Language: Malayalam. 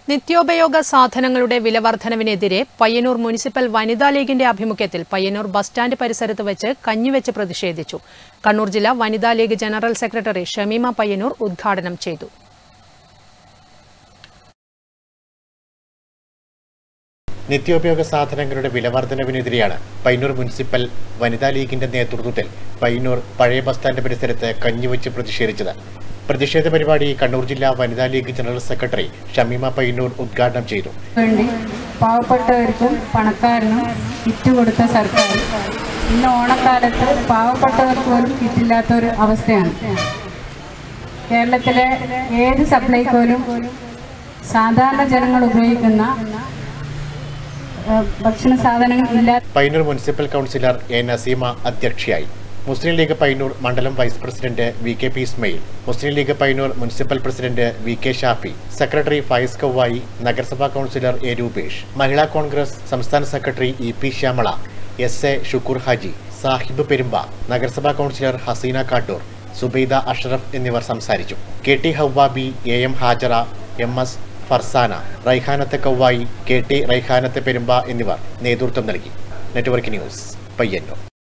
നിത്യോപയോഗ സാധനങ്ങളുടെ വിലവർദ്ധനവിനെതിരെ പയ്യന്നൂർ മുനിസിപ്പൽ വനിതാ ലീഗിന്റെ ആഭിമുഖ്യത്തിൽ പയ്യന്നൂർ ബസ് സ്റ്റാൻഡ് പരിസരത്ത് വെച്ച് കഞ്ഞിവെച്ച് പ്രതിഷേധിച്ചു കണ്ണൂർ ജില്ലാ വനിതാ league general secretary Shameema Payyanur ഉദ്ഘാടനം ചെയ്തു നിത്യോപയോഗ സാധനങ്ങളുടെ വിലവർദ്ധനവിനെതിരെയാണ് പയ്യന്നൂർ മുനിസിപ്പൽ വനിതാ ലീഗിന്റെ നേതൃത്വത്തിൽ പയ്യന്നൂർ പഴയ ബസ് സ്റ്റാൻഡ് പരിസരത്ത് കഞ്ഞിവെച്ച് പ്രതിഷേധിച്ചത് പ്രതിഷേധ പരിപാടി കണ്ണൂർ ജില്ലാ വനിതാ league general secretary Shameema Payyanur ഉദ്ഘാടനം ചെയ്തു വേണ്ടി പാവപ്പെട്ടവർക്കും പണക്കാരനും കിറ്റ് കൊടുത്ത സർക്കാർ ഇന്ന് ഓണക്കാലത്ത് പാവപ്പെട്ടവർക്ക് പോലും കിറ്റില്ലാത്ത ഒരു അവസ്ഥയാണ് കേരളത്തിലെ ഏത് സപ്ലൈക്കോലും സാധാരണ ജനങ്ങൾ ഉപയോഗിക്കുന്ന ഏഹ്, ഭക്ഷണ സാധനങ്ങൾ ഇല്ലാത്ത Payyanur municipal councillor A Naseema അധ്യക്ഷയായി മുസ്ലിം ലീഗ് പയ്യന്നൂർ മണ്ഡലം vice president V K P Ismail Muslim League Payyanur municipal president V K Shafi secretary Faiz Kavvayi നഗരസഭാ കൗൺസിലർ എ രൂപേഷ് മഹിളാ കോൺഗ്രസ് സംസ്ഥാന സെക്രട്ടറി E P Shyamala S A Shukkur Haji Sahib Perumba നഗരസഭാ കൗൺസിലർ ഹസീന കാട്ടൂർ സുബൈദ അഷ്റഫ് എന്നിവർ സംസാരിച്ചു K T Havvabi A M Hajara M S Farsana Raihanath Kavvayi K T റൈഹാനത്ത് Perumba എന്നിവർ നേതൃത്വം നൽകി നെറ്റ്വർക്ക് ന്യൂസ് പയ്യന്നൂർ